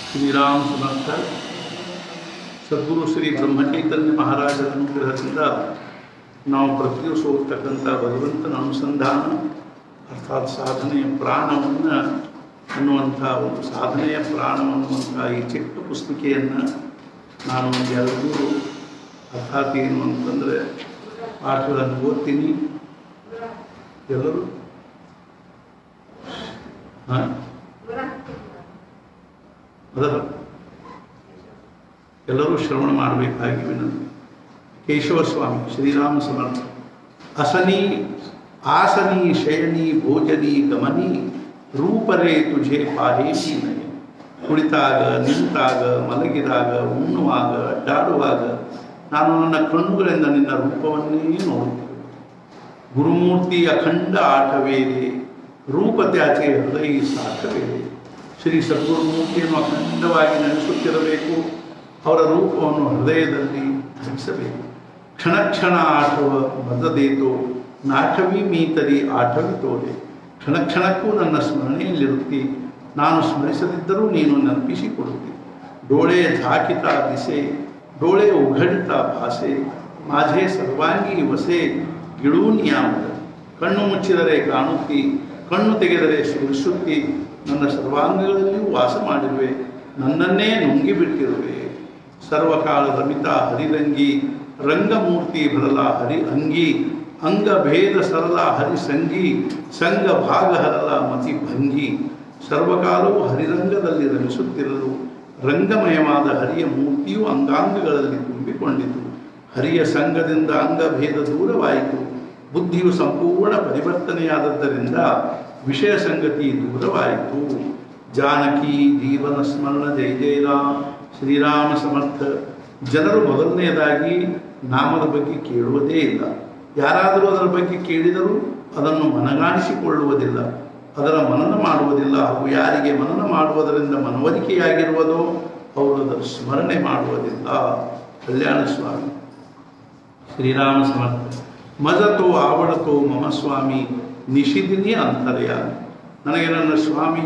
ಶ್ರೀರಾಮ್ ಸಮರ್ಥ ಸದ್ಗುರು ಶ್ರೀ ಬ್ರಹ್ಮಚೈತನ್ಯ ಮಹಾರಾಜರ ಅನುಗ್ರಹದಿಂದ ನಾವು ಪ್ರತಿ ದಿವಸ ಹೋಗ್ತಕ್ಕಂಥ ಭಗವಂತನ ಅನುಸಂಧಾನ ಅರ್ಥಾತ್ ಸಾಧನೆಯ ಪ್ರಾಣವನ್ನು ಅನ್ನುವಂಥ ಒಂದು ಸಾಧನೆಯ ಪ್ರಾಣ ಅನ್ನುವಂಥ ಈ ಚಿಕ್ಕ ಪುಸ್ತಿಕೆಯನ್ನು ನಾನು ಒಂದು ಎರಡು ಅರ್ಥಾತ್ ಏನು ಅಂತಂದರೆ ಪಾಠಗಳನ್ನು ಓದ್ತೀನಿ ಎಲ್ಲರೂ ಹಾಂ ಅದರ ಎಲ್ಲರೂ ಶ್ರವಣ ಮಾಡಬೇಕಾಗಿ ವಿನಂತಿ ಕೇಶವ ಸ್ವಾಮಿ ಶ್ರೀರಾಮ ಸಮರ್ಥ ಅಸನಿ ಆಸನಿ ಶಯನಿ ಭೋಜನಿ ಗಮನಿ ರೂಪರೇ ತುझे ಪಾಹೇಶಿ ನಯೆ ಕುಳಿತಾಗ ನಿಂತಾಗ ಮಲಗಿದಾಗ ಉಣ್ಣುವಾಗ ಅಡ್ಡಾಡುವಾಗ ನಾನು ನನ್ನ ಕಣ್ಣುಗಳಿಂದ ನಿನ್ನ ರೂಪವನ್ನೇ ನೋಡುತ್ತೇನೆ ಗುರುಮೂರ್ತಿ ಅಖಂಡ ಆಟವೇದೆ ರೂಪತ್ಯಾಚೆ ಹೃದಯ ಸಾಕವೇದೆ ಶ್ರೀ ಸದ್ಗುರುಮೂರ್ತಿಯನ್ನು ಅಖಂಡವಾಗಿ ನೆನೆಸುತ್ತಿರಬೇಕು ಅವರ ರೂಪವನ್ನು ಹೃದಯದಲ್ಲಿ ಧರಿಸಬೇಕು ಕ್ಷಣ ಕ್ಷಣ ಆಟವ ಬದದೇತೋ ನಾಟವಿ ಮೀತರಿ ಆಟವಿ ತೋರೆ ಕ್ಷಣ ಕ್ಷಣಕ್ಕೂ ನನ್ನ ಸ್ಮರಣೆಯಲ್ಲಿರುತ್ತಿ ನಾನು ಸ್ಮರಿಸದಿದ್ದರೂ ನೀನು ನೆನಪಿಸಿಕೊಡುತ್ತಿ ಡೋಳೆ ಝಾಕಿತ ದಿಸೆ ಡೋಳೆ ಉಘಡಿತ ಭಾಷೆ ಮಾঝে ಸರ್ವಾಂಗಿ ವಸೆ ಗಿಡೂ ನಿಯಾಮದ ಕಣ್ಣು ಮುಚ್ಚಿದರೆ ಕಾಣುತ್ತಿ ಕಣ್ಣು ತೆಗೆದರೆ ಸ್ಮರಿಸುತ್ತಿ ನನ್ನ ಸರ್ವಾಂಗಗಳಲ್ಲಿಯೂ ವಾಸ ಮಾಡಿರುವೆ ನನ್ನನ್ನೇ ನುಂಗಿಬಿಟ್ಟಿರುವೆ ಸರ್ವಕಾಲ ರಮಿತ ಹರಿರಂಗಿ ರಂಗಮೂರ್ತಿ ಬರಲ ಹರಿ ಅಂಗಿ ಅಂಗಭೇದ ಸರಳ ಹರಿಸಂಗಿ ಸಂಗ ಭಾಗ ಹರಲ ಮತಿ ಭಂಗಿ ಸರ್ವಕಾಲವೂ ಹರಿರಂಗದಲ್ಲಿ ರಮಿಸುತ್ತಿರಲು ರಂಗಮಯವಾದ ಹರಿಯ ಮೂರ್ತಿಯು ಅಂಗಾಂಗಗಳಲ್ಲಿ ತುಂಬಿಕೊಂಡಿತು ಹರಿಯ ಸಂಘದಿಂದ ಅಂಗಭೇದ ದೂರವಾಯಿತು ಬುದ್ಧಿಯು ಸಂಪೂರ್ಣ ಪರಿವರ್ತನೆಯಾದದ್ದರಿಂದ ವಿಷಯ ಸಂಗತಿ ದೂರವಾಯಿತು ಜಾನಕಿ ಜೀವನ ಸ್ಮರಣ ಜೈ ಜೈ ರಾಮ್ ಶ್ರೀರಾಮ ಸಮರ್ಥ ಜನರು ಮೊದಲನೆಯದಾಗಿ ನಾಮದ ಬಗ್ಗೆ ಕೇಳುವುದೇ ಇಲ್ಲ ಯಾರಾದರೂ ಅದರ ಬಗ್ಗೆ ಕೇಳಿದರೂ ಅದನ್ನು ಮನಗಾಣಿಸಿಕೊಳ್ಳುವುದಿಲ್ಲ ಅದರ ಮನನ ಮಾಡುವುದಿಲ್ಲ ಹಾಗೂ ಯಾರಿಗೆ ಮನನ ಮಾಡುವುದರಿಂದ ಮನವರಿಕೆಯಾಗಿರುವುದೋ ಅವರು ಅದರ ಸ್ಮರಣೆ ಮಾಡುವುದಿಲ್ಲ ಕಲ್ಯಾಣ ಸ್ವಾಮಿ ಶ್ರೀರಾಮ ಸಮರ್ಥ ಮಜತೋ ಆವಡತೋ ಮಮ ಸ್ವಾಮಿ ನಿಷಿದಿನಿ ಅಂತರ್ಯ ನನಗೆ ನನ್ನ ಸ್ವಾಮಿ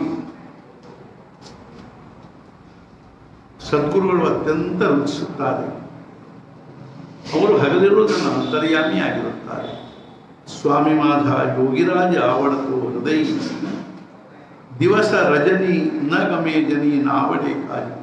ಸದ್ಗುರುಗಳು ಅತ್ಯಂತ ರುಚಿಸುತ್ತಾರೆ ಅವರು ಹಗಲಿರುಳು ನನ್ನ ಅಂತರ್ಯಾಮಿ ಆಗಿರುತ್ತಾರೆ ಸ್ವಾಮಿ ಮಾಧ ಯೋಗಿರಾಜ ಆವಡತು ಹೃದಯ ದಿವಸ ರಜನಿ ನ ಗಮೇ ಜನಿ ನಾವಡೆ ಕಾಯಿ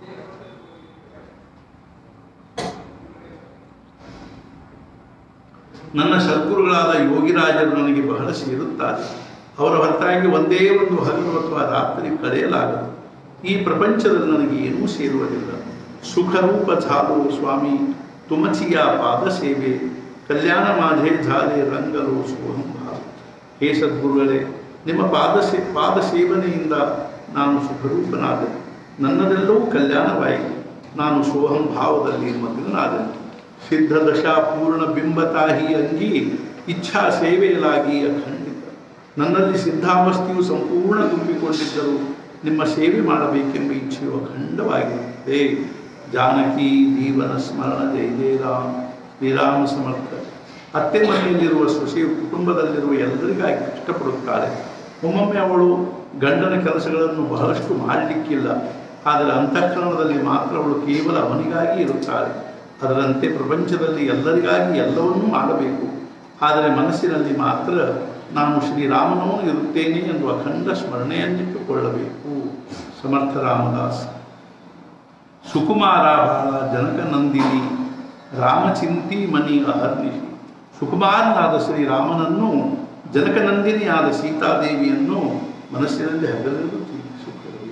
ನನ್ನ ಸದ್ಗುರುಗಳಾದ ಯೋಗಿರಾಜರು ನನಗೆ ಬಹಳ ಸೇರುತ್ತಾರೆ ಅವರ ಹೊರತಾಗಿ ಒಂದೇ ಒಂದು ಹಗಲು ಅಥವಾ ರಾತ್ರಿ ಕಳೆಯಲಾಗದು ಈ ಪ್ರಪಂಚದಲ್ಲಿ ನನಗೆ ಏನೂ ಸೇರುವುದಿಲ್ಲ ಸುಖರೂಪ ಝಾಲು ಸ್ವಾಮಿ ತುಮಚಿಯ ಪಾದ ಸೇವೆ ಕಲ್ಯಾಣ ಮಾಧೆ ಝಾಲೆ ರಂಗಲು ಸೋಹಂ ಭಾವ ಹೇ ಸದ್ಗುರುಗಳೇ ನಿಮ್ಮ ಪಾದ ಸೇ ಪಾದ ಸೇವನೆಯಿಂದ ನಾನು ಸುಖರೂಪನಾದೆ ನನ್ನದೆಲ್ಲವೂ ಕಲ್ಯಾಣವಾಯಿತು ನಾನು ಸೋಹಂ ಭಾವದಲ್ಲಿ ಮಗ್ನನಾದೆನು ಸಿದ್ಧ ದಶಾ ಪೂರ್ಣ ಬಿಂಬತಾಹಿ ಅಂಗಿ ಇಚ್ಛಾ ಸೇವೆಯಲಾಗಿ ಅಖಂಡಿತ ನನ್ನಲ್ಲಿ ಸಿದ್ಧಾವಸ್ಥೆಯು ಸಂಪೂರ್ಣ ತುಂಬಿಕೊಂಡಿದ್ದರೂ ನಿಮ್ಮ ಸೇವೆ ಮಾಡಬೇಕೆಂಬ ಇಚ್ಛೆಯು ಅಖಂಡವಾಗಿರುತ್ತದೆ ಜಾನಕಿ ಜೀವನ ಸ್ಮರಣ ಜೈ ಜೈ ರಾಮ್ ಶ್ರೀರಾಮ ಸಮರ್ಥ ಅತ್ತೆ ಮನೆಯಲ್ಲಿರುವ ಸೊಸೆಯು ಕುಟುಂಬದಲ್ಲಿರುವ ಎಲ್ಲರಿಗಾಗಿ ಕಷ್ಟಪಡುತ್ತಾರೆ ಒಮ್ಮೊಮ್ಮೆ ಅವಳು ಗಂಡನ ಕೆಲಸಗಳನ್ನು ಬಹಳಷ್ಟು ಮಾಡಲಿಕ್ಕಿಲ್ಲ ಆದರೆ ಅಂತಃಕರಣದಲ್ಲಿ ಮಾತ್ರ ಅವಳು ಕೇವಲ ಅವನಿಗಾಗಿ ಇರುತ್ತಾಳೆ ಅದರಂತೆ ಪ್ರಪಂಚದಲ್ಲಿ ಎಲ್ಲರಿಗಾಗಿ ಎಲ್ಲವನ್ನೂ ಮಾಡಬೇಕು ಆದರೆ ಮನಸ್ಸಿನಲ್ಲಿ ಮಾತ್ರ ನಾನು ಶ್ರೀರಾಮನವನು ಇರುತ್ತೇನೆ ಎಂದು ಅಖಂಡ ಸ್ಮರಣೆಯನ್ನಿಟ್ಟುಕೊಳ್ಳಬೇಕು ಸಮರ್ಥ ರಾಮದಾಸ್ ಸುಕುಮಾರ ಬಾಳ ಜನಕನಂದಿನಿ ರಾಮಚಿಂತಿ ಮನಿ ಅಹರ್ನಿಶಿ ಸುಕುಮಾರನಾದ ಶ್ರೀರಾಮನನ್ನು ಜನಕನಂದಿನಿಯಾದ ಸೀತಾದೇವಿಯನ್ನು ಮನಸ್ಸಿನಲ್ಲಿ ಹಗಲಿರುಳು ಚಿಂತಿಸುತ್ತಿರಬೇಕು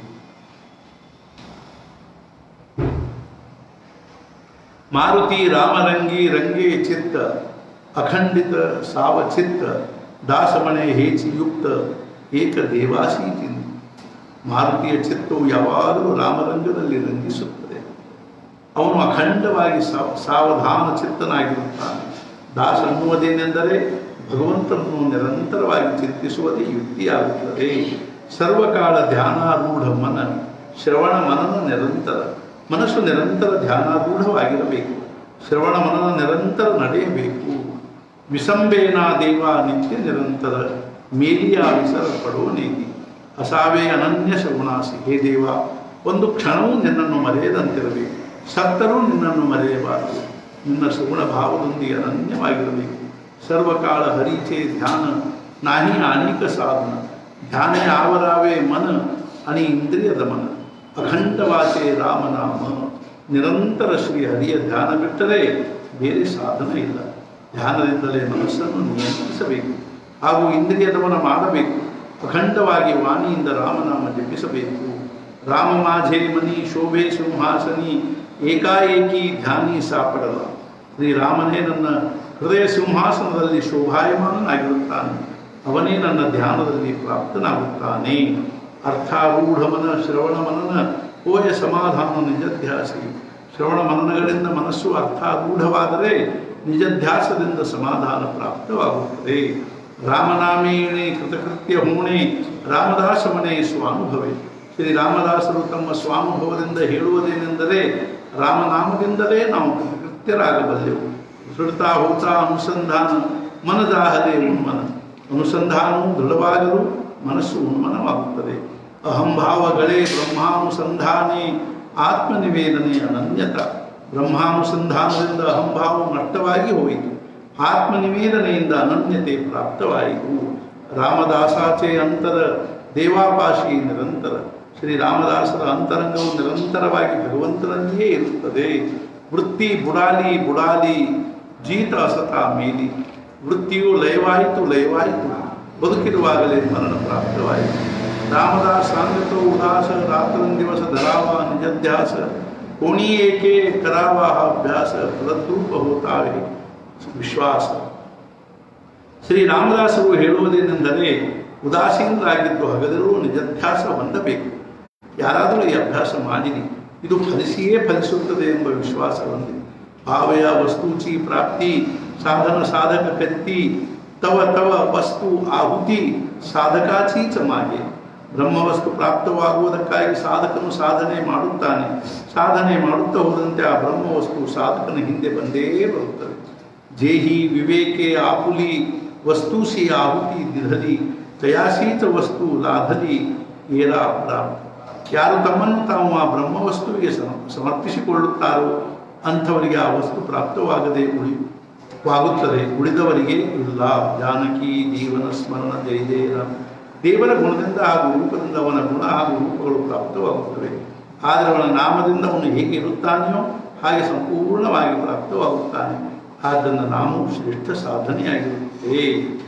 ಮಾರುತಿ ರಾಮರಂಗಿ ರಂಗೇ ಚಿತ್ತ ಅಖಂಡಿತ ಸಾವಚಿತ್ತ ದಾಸಮಣೆ ಹೇಚಿಯುಕ್ತ ಏಕ ದೇವಾಸಿ ಚಿಂತ ಮಾರುತಿಯ ಚಿತ್ತವು ಯಾವಾಗಲೂ ರಾಮರಂಗದಲ್ಲಿ ರಂಗಿಸುತ್ತದೆ ಅವನು ಅಖಂಡವಾಗಿ ಸಾವ ಸಾವಧಾನ ಚಿತ್ತನಾಗಿರುತ್ತಾನೆ ದಾಸ ಅನ್ನುವುದೇನೆಂದರೆ ಭಗವಂತನನ್ನು ನಿರಂತರವಾಗಿ ಚಿಂತಿಸುವುದೇ ಯುಕ್ತಿಯಾಗುತ್ತದೆ ಸರ್ವಕಾಲ ಧ್ಯಾನಾರೂಢ ಮನ ಶ್ರವಣ ಮನನ ನಿರಂತರ ಮನಸ್ಸು ನಿರಂತರ ಧ್ಯಾನಾರೂಢವಾಗಿರಬೇಕು ಶ್ರವಣ ಮನನ ನಿರಂತರ ನಡೆಯಬೇಕು ವಿಸಂಬೇನ ದೇವ ನಿತ್ಯ ನಿರಂತರ ಮೇಲಿಯ ವಿಸರ ಪಡೋ ನೀತಿ ಅಸಾವೇ ಅನನ್ಯ ಶ್ರವಣಾಸಿ ಹೇ ದೇವ ಒಂದು ಕ್ಷಣವೂ ನಿನ್ನನ್ನು ಮರೆಯದಂತಿರಬೇಕು ಸತ್ತರೂ ನಿನ್ನನ್ನು ಮರೆಯಬಾರದು ನಿನ್ನ ಸುಗುಣ ಭಾವದೊಂದಿಗೆ ಅನನ್ಯವಾಗಿರಬೇಕು ಸರ್ವಕಾಲ ಹರಿಚೆ ಧ್ಯಾನ ನಾಹಿ ಅನೇಕ ಸಾಧನ ಧ್ಯಾನ ಆವರಾವೆ ಮನ ಅನಿ ಇಂದ್ರಿಯ ದಮನ ಅಖಂಡವಾಸೆ ರಾಮನಾಮ ನಿರಂತರ ಶ್ರೀ ಹರಿಯ ಧ್ಯಾನ ಬಿಟ್ಟರೆ ಬೇರೆ ಸಾಧನ ಇಲ್ಲ ಧ್ಯಾನದಿಂದಲೇ ಮನಸ್ಸನ್ನು ನಿಯಂತ್ರಿಸಬೇಕು ಹಾಗೂ ಇಂದ್ರಿಯ ದಮನ ಮಾಡಬೇಕು ಅಖಂಡವಾಗಿ ವಾಣಿಯಿಂದ ರಾಮನಾಮ ಜಪಿಸಬೇಕು ರಾಮ ಮಾঝে ಮನಿ ಶೋಭೆ ಸಿಂಹಾಸನಿ ಏಕಾಏಕಿ ಧ್ಯಾನಿ ಸಾಪಡಲ್ಲ ಶ್ರೀರಾಮನೇ ನನ್ನ ಹೃದಯ ಸಿಂಹಾಸನದಲ್ಲಿ ಶೋಭಾಯಮಾನನಾಗಿರುತ್ತಾನೆ ಅವನೇ ನನ್ನ ಧ್ಯಾನದಲ್ಲಿ ಪ್ರಾಪ್ತನಾಗುತ್ತಾನೆ ಅರ್ಥಾರೂಢ ಮನ ಶ್ರವಣ ಮನನ ಓಯ ಸಮಾಧಾನ ನಿಜಧ್ಯಾಸಿ ಶ್ರವಣ ಮನನಗಳಿಂದ ಮನಸ್ಸು ಅರ್ಥಾರೂಢವಾದರೆ ನಿಜಧ್ಯಾಸದಿಂದ ಸಮಾಧಾನ ಪ್ರಾಪ್ತವಾಗುತ್ತದೆ ರಾಮನಾಮೇಣೆ ಕೃತಕೃತ್ಯ ಹೋಣೆ ರಾಮದಾಸ ಮನೆ ಸ್ವಾನುಭವೇ ಶ್ರೀ ರಾಮದಾಸರು ತಮ್ಮ ಸ್ವಾನುಭವದಿಂದ ಹೇಳುವುದೇನೆಂದರೆ ರಾಮನಾಮದಿಂದಲೇ ನಾವು ಕೃತಕೃತ್ಯರಾಗಬಲ್ಲೆವು ಶ್ರುತಾ ಹೋತ ಅನುಸಂಧಾನ ಮನದಾಹದೆ ಉನ್ಮನ ಅನುಸಂಧಾನವು ದೃಢವಾಗಲು ಮನಸ್ಸು ಉನ್ಮನವಾಗುತ್ತದೆ ಅಹಂಭಾವಗಳೇ ಬ್ರಹ್ಮಾನುಸಂಧಾನೆ ಆತ್ಮನಿವೇದನೆ ಅನನ್ಯತ ಬ್ರಹ್ಮಾನುಸಂಧಾನದಿಂದ ಅಹಂಭಾವ ನಷ್ಟವಾಗಿ ಹೋಯಿತು ಆತ್ಮನಿವೇದನೆಯಿಂದ ಅನನ್ಯತೆ ಪ್ರಾಪ್ತವಾಯಿತು ರಾಮದಾಸಾಚೆ ಅಂತರ ದೇವಾಪಾಶಿ ನಿರಂತರ ಶ್ರೀ ರಾಮದಾಸರ ಅಂತರಂಗವು ನಿರಂತರವಾಗಿ ಭಗವಂತನಲ್ಲಿಯೇ ಇರುತ್ತದೆ ವೃತ್ತಿ ಬುಡಾಲಿ ಬುಡಾಲಿ ಜೀತ ಅಸತ ಮೇಲಿ ವೃತ್ತಿಯು ಲಯವಾಯಿತು ಲಯವಾಯಿತು ಬದುಕಿರುವಾಗಲೇ ಮರಣ ಪ್ರಾಪ್ತವಾಯಿತು ರಾಮದಾಸ ಸಾಂಗತೋ ಉದಾಸ ರಾತ್ರಂದಿವಸ ಧರಾವ ನಿಜಧ್ಯಾಸ ಕೋಣಿಯೇಕೆ ಕರಾವ ಅಭ್ಯಾಸ ಫಲದ್ರೂಪ ಹೋತಾವೆ ವಿಶ್ವಾಸ ಶ್ರೀ ರಾಮದಾಸರು ಹೇಳುವುದೇನೆಂದರೆ ಉದಾಸೀನರಾಗಿದ್ದು ಹಗಲಿರೂ ನಿಜಧ್ಯಾಸ ಹೊಂದಬೇಕು ಯಾರಾದರೂ ಈ ಅಭ್ಯಾಸ ಮಾಡಿರಿ ಇದು ಫಲಿಸಿಯೇ ಫಲಿಸುತ್ತದೆ ಎಂಬ ವಿಶ್ವಾಸ ಹೊಂದಿ ಭಾವಯ ವಸ್ತುಚಿ ಪ್ರಾಪ್ತಿ ಸಾಧನ ಸಾಧಕ ಕತ್ತಿ ತವ ತವ ವಸ್ತು ಆಹುತಿ ಸಾಧಕಾಚಿ ಚಮಾಗೆ ಬ್ರಹ್ಮವಸ್ತು ಪ್ರಾಪ್ತವಾಗುವುದಕ್ಕಾಗಿ ಸಾಧಕನು ಸಾಧನೆ ಮಾಡುತ್ತಾನೆ ಸಾಧನೆ ಮಾಡುತ್ತಾ ಹೋದಂತೆ ಆ ಬ್ರಹ್ಮವಸ್ತು ಸಾಧಕನ ಹಿಂದೆ ಬಂದೇ ಬರುತ್ತದೆ ಜೇಹಿ ವಿವೇಕೆ ಆಪುಲಿ ವಸ್ತುಸಿ ಆಹುತಿ ದಿಧಲಿ ತಯಾಸೀತ ವಸ್ತು ಲಾಧಲಿ ಏರಾ ಪ್ರಾಪ್ತ ಯಾರು ತಮ್ಮನ್ನು ತಾವು ಆ ಬ್ರಹ್ಮವಸ್ತುವಿಗೆ ಸಮ- ಸಮರ್ಪಿಸಿಕೊಳ್ಳುತ್ತಾರೋ ಅಂಥವರಿಗೆ ಆ ವಸ್ತು ಪ್ರಾಪ್ತವಾಗದೆ ಉಳಿ ವಾಗುತ್ತದೆ ಉಳಿದವರಿಗೆ ಇಲ್ಲ ಜಾನಕಿ ಜೀವನ ಸ್ಮರಣ ಜಯ ಜಯ ರಾಮ ದೇವರ ಗುಣದಿಂದ ಹಾಗೂ ರೂಪದಿಂದ ಅವನ ಗುಣ ಹಾಗೂ ರೂಪಗಳು ಪ್ರಾಪ್ತವಾಗುತ್ತವೆ ಆದರೆ ಅವನ ನಾಮದಿಂದ ಅವನು ಹೇಗೆ ಇರುತ್ತಾನೆಯೋ ಹಾಗೆ ಸಂಪೂರ್ಣವಾಗಿ ಪ್ರಾಪ್ತವಾಗುತ್ತಾನೆ ಆದ್ದರಿಂದ ನಾಮವು ಶ್ರೇಷ್ಠ ಸಾಧನೆಯಾಗಿರುತ್ತದೆ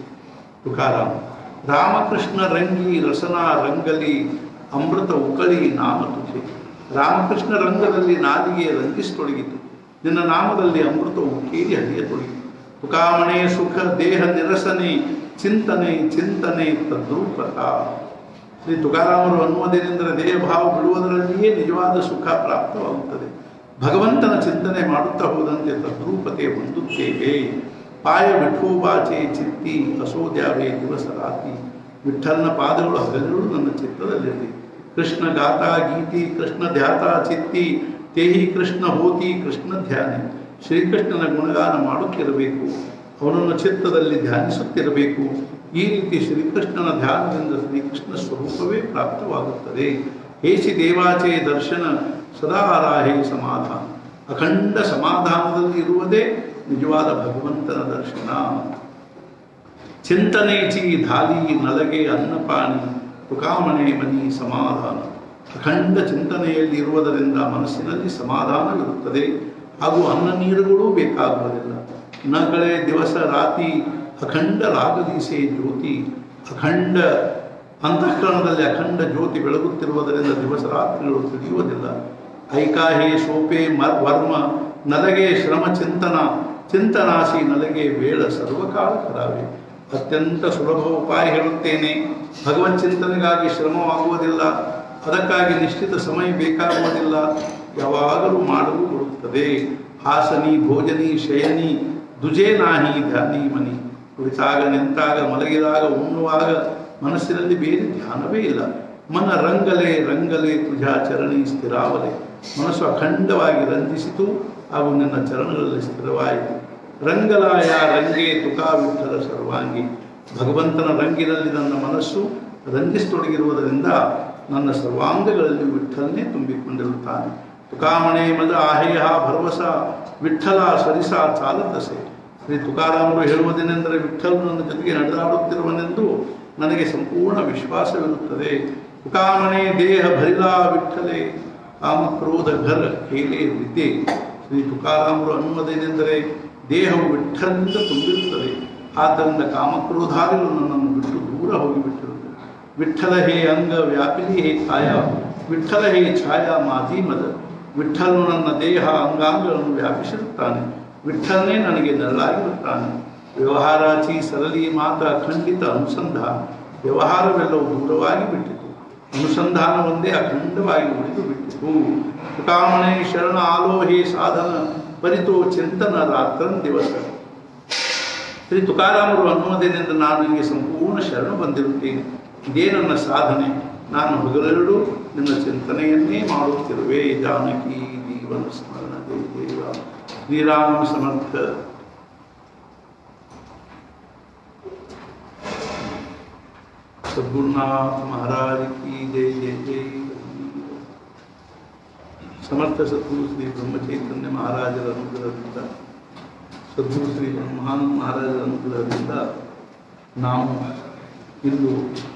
ತುಕಾರಾಮ್ ರಾಮಕೃಷ್ಣ ರಂಗಿ ರಸನ ರಂಗಲಿ ಅಮೃತ ಉಕಳಿ ನಾಮ ತುಜೆ ರಾಮಕೃಷ್ಣ ರಂಗದಲ್ಲಿ ನಾಲಿಗೆ ರಂಗಿಸತೊಡಗಿತು ನಿನ್ನ ನಾಮದಲ್ಲಿ ಅಮೃತ ಉಕ್ಕೇರಿ ಹರಿಯತೊಡಗಿತು ತುಕಾಮಣೆ ಸುಖ ದೇಹ ನಿರಸನೆ ಚಿಂತನೆ ಚಿಂತನೆ ತದ್ರೂಪತ ಶ್ರೀ ತುಕಾರಾಮರು ಅನ್ನುವುದೇನೆಂದರೆ ದೇಹ ಭಾವ ಬಿಡುವುದರಲ್ಲಿಯೇ ನಿಜವಾದ ಸುಖ ಪ್ರಾಪ್ತವಾಗುತ್ತದೆ ಭಗವಂತನ ಚಿಂತನೆ ಮಾಡುತ್ತಾ ಹೋದಂತೆ ತದ್ರೂಪತೆ ಹೊಂದುತ್ತೇವೆ ಪಾಯ ವಿಠೋಬಾಚೆ ಚಿತ್ತಿ ಅಸೋದ್ಯಾವೆ ದಿವಸ ರಾತ್ರಿ ವಿಠಲನ ಪಾದಗಳು ಹಗಲಿರುಳು ನನ್ನ ಚಿತ್ರದಲ್ಲಿರಲಿ ಕೃಷ್ಣ ಗಾತಾ ಗೀತಿ ಕೃಷ್ಣ ಧ್ಯಾತ ಚಿತ್ತಿ ತೇಹಿ ಕೃಷ್ಣ ಹೋತಿ ಕೃಷ್ಣ ಧ್ಯಾನಿ ಶ್ರೀಕೃಷ್ಣನ ಗುಣಗಾನ ಮಾಡುತ್ತಿರಬೇಕು ಅವನನ್ನು ಚಿತ್ತದಲ್ಲಿ ಧ್ಯಾನಿಸುತ್ತಿರಬೇಕು ಈ ರೀತಿ ಶ್ರೀಕೃಷ್ಣನ ಧ್ಯಾನದಿಂದ ಶ್ರೀಕೃಷ್ಣ ಸ್ವರೂಪವೇ ಪ್ರಾಪ್ತವಾಗುತ್ತದೆ ಹೇಸಿ ದೇವಾಚೆ ದರ್ಶನ ಸದಾ ರಾಹೇ ಸಮಾಧಾನ ಅಖಂಡ ಸಮಾಧಾನದಲ್ಲಿ ಇರುವುದೇ ನಿಜವಾದ ಭಗವಂತನ ದರ್ಶನ ಚಿಂತನೇಚಿ ಧಾಲಿ ನಲಗೆ ಅನ್ನಪಾಣಿ ತುಕಾಮಣೆ ಮನಿ ಸಮಾಧಾನ ಅಖಂಡ ಚಿಂತನೆಯಲ್ಲಿ ಇರುವುದರಿಂದ ಮನಸ್ಸಿನಲ್ಲಿ ಸಮಾಧಾನವಿರುತ್ತದೆ ಹಾಗೂ ಅನ್ನ ನೀರುಗಳೂ ಬೇಕಾಗುವುದಿಲ್ಲ ನಗಳೆ ದಿವಸ ರಾತಿ ಅಖಂಡ ರಾಗದೀಸೆ ಜ್ಯೋತಿ ಅಖಂಡ ಅಂತಃಕರಣದಲ್ಲಿ ಅಖಂಡ ಜ್ಯೋತಿ ಬೆಳಗುತ್ತಿರುವುದರಿಂದ ದಿವಸ ರಾತ್ರಿಗಳು ತಿಳಿಯುವುದಿಲ್ಲ ಐಕಾಹೆ ಸೋಪೆ ಮರ್ ವರ್ಮ ನಲಗೆ ಶ್ರಮ ಚಿಂತನ ಚಿಂತನಾಸಿ ನಲಗೆ ವೇಳ ಸರ್ವಕಾಲ ಕರಾವೆ ಅತ್ಯಂತ ಸುಲಭ ಉಪಾಯ ಹೇಳುತ್ತೇನೆ ಭಗವತ್ ಚಿಂತನೆಗಾಗಿ ಶ್ರಮವಾಗುವುದಿಲ್ಲ ಅದಕ್ಕಾಗಿ ನಿಶ್ಚಿತ ಸಮಯ ಬೇಕಾಗುವುದಿಲ್ಲ ಯಾವಾಗಲೂ ಮಾಡಲು ಬರುತ್ತದೆ ಹಾಸನಿ ಭೋಜನಿ ಶಯನಿ ದುಜೇ ನಾಹಿ ಧ್ಯಾನಿ ಮನಿ ಕುಳಿತಾಗ ನಿಂತಾಗ ಮಲಗಿದಾಗ ಉಣ್ಣುವಾಗ ಮನಸ್ಸಿನಲ್ಲಿ ಬೇರೆ ಧ್ಯಾನವೇ ಇಲ್ಲ ಮನ ರಂಗಲೆ ರಂಗಲೆ ತುಜ ಚರಣಿ ಸ್ಥಿರಾವಲೆ ಮನಸ್ಸು ಅಖಂಡವಾಗಿ ರಂಜಿಸಿತು ಹಾಗೂ ನಿನ್ನ ಚರಣಗಳಲ್ಲಿ ಸ್ಥಿರವಾಯಿತು ರಂಗಲಾಯ ರಂಗೆ ತುಕಾ ವಿಠಲ ಸರ್ವಾಂಗಿ ಭಗವಂತನ ರಂಗಿನಲ್ಲಿ ನನ್ನ ಮನಸ್ಸು ರಂಜಿಸತೊಡಗಿರುವುದರಿಂದ ನನ್ನ ಸರ್ವಾಂಗಗಳಲ್ಲಿ ವಿಠಲನೇ ತುಂಬಿಕೊಂಡಿರುತ್ತಾನೆ ತುಕಾಮಣೆ ಮದ ಆಹೇಯ ಭರವಸ ವಿಠಲ ಸರಿಸ ಚಾಲದಸೆ ಶ್ರೀ ತುಕಾರಾಮರು ಹೇಳುವುದೇನೆಂದರೆ ವಿಠಲ್ ನನ್ನ ಜೊತೆಗೆ ನಡೆದಾಡುತ್ತಿರುವನೆಂದು ನನಗೆ ಸಂಪೂರ್ಣ ವಿಶ್ವಾಸವಿರುತ್ತದೆ ತುಕಾಮಣೆ ದೇಹ ಭರಿಲಾ ವಿಠಲೆ ಕಾಮ ಕ್ರೋಧ ಘರ್ ಹೇಲೆ ವಿದ್ಯೆ ಶ್ರೀ ತುಕಾರಾಮರು ಅನ್ನುವುದೇನೆಂದರೆ ದೇಹವು ವಿಠಲಿನಿಂದ ತುಂಬಿರುತ್ತದೆ ಆದ್ದರಿಂದ ಕಾಮಕ್ರೋಧಾದಿಗಳು ನನ್ನನ್ನು ಬಿಟ್ಟು ದೂರ ಹೋಗಿಬಿಟ್ಟಿರುತ್ತದೆ ವಿಠಲ ಹೇ ಅಂಗ ವ್ಯಾಪಿನಿ ಹೇ ಕಾಯ ವಿಠಲ ಹೇ ಛಾಯಾ ಮಾತಿ ಮದ ವಿಠಲನು ನನ್ನ ದೇಹ ಅಂಗಾಂಗಗಳನ್ನು ವ್ಯಾಪಿಸಿರುತ್ತಾನೆ ವಿಠಲನೇ ನನಗೆ ನೆರಳಾಗಿರುತ್ತಾನೆ ವ್ಯವಹಾರಾಚಿ ಸರಳಿ ಮಾತ ಖಂಡಿತ ಅನುಸಂಧಾನ ವ್ಯವಹಾರವೆಲ್ಲವೂ ದೂರವಾಗಿ ಬಿಟ್ಟಿತು ಅನುಸಂಧಾನ ಒಂದೇ ಅಖಂಡವಾಗಿ ಉಳಿದು ಬಿಟ್ಟಿತು ತುಕಾಮಣೆ ಶರಣ ಆಲೋಹೆ ಸಾಧನ ಪರಿತೋ ಚಿಂತನ ರಾತ್ರನ್ ದಿವಸ ಶ್ರೀ ತುಕಾರಾಮರು ಅನ್ನುವುದೇನೆಂದು ನಾನು ನಿಮಗೆ ಸಂಪೂರ್ಣ ಶರಣ ಬಂದಿರುತ್ತೇನೆ ಇದೇ ನನ್ನ ಸಾಧನೆ ನಾನು ಹಗಲೆರಡು ನಿನ್ನ ಚಿಂತನೆಯನ್ನೇ ಮಾಡುತ್ತಿರುವೆ ಜಾನಕಿ ಜೀವನ ಸ್ಮರಣ ದೇವ ಶ್ರೀರಾಮ ಸಮರ್ಥ सद्गुरुनाथ महाराज की जय जय जय ಸಮರ್ಥ ಸದ್ಗುರು ಶ್ರೀ ಬ್ರಹ್ಮಚೈತನ್ಯ ಮಹಾರಾಜರ ಅನುಗ್ರಹದಿಂದ ಸದ್ಗುರು ಶ್ರೀ ಬ್ರಹ್ಮಾನ್ ಮಹಾರಾಜರ ಅನುಗ್ರಹದಿಂದ ನಾವು ಇಂದು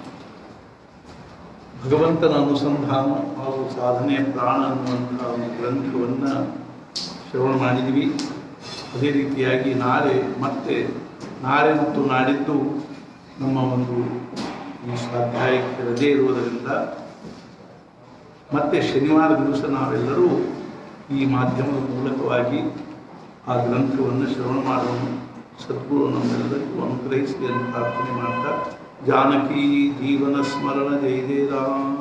ಭಗವಂತನ ಅನುಸಂಧಾನ ಹಾಗೂ ಸಾಧನೆಯ ಪ್ರಾಣ ಅನ್ನುವಂಥ ಒಂದು ಗ್ರಂಥವನ್ನು ಶ್ರವಣ ಮಾಡಿದ್ವಿ ಅದೇ ರೀತಿಯಾಗಿ ನಾಳೆ ಮತ್ತೆ ನಾಳೆ ಮತ್ತು ನಾಡಿದ್ದು ನಮ್ಮ ಒಂದು ಈ ಸ್ವಾಧ್ಯಾಯಕ್ಕೆ ರಜೆ ಇರುವುದರಿಂದ ಮತ್ತೆ ಶನಿವಾರ ದಿವಸ ನಾವೆಲ್ಲರೂ ಈ ಮಾಧ್ಯಮದ ಮೂಲಕವಾಗಿ ಆ ಗ್ರಂಥವನ್ನು ಶ್ರವಣ ಮಾಡೋಣ ಸದ್ಗುರು ನಮ್ಮೆಲ್ಲರಿಗೂ ಅನುಗ್ರಹಿಸಲಿ ಅಂತ ಪ್ರಾರ್ಥನೆ ಮಾಡ್ತಾ ಜಾನಕಿ ಜೀವನ ಸ್ಮರಣ ಜೈ ಜಯ ರಾಮ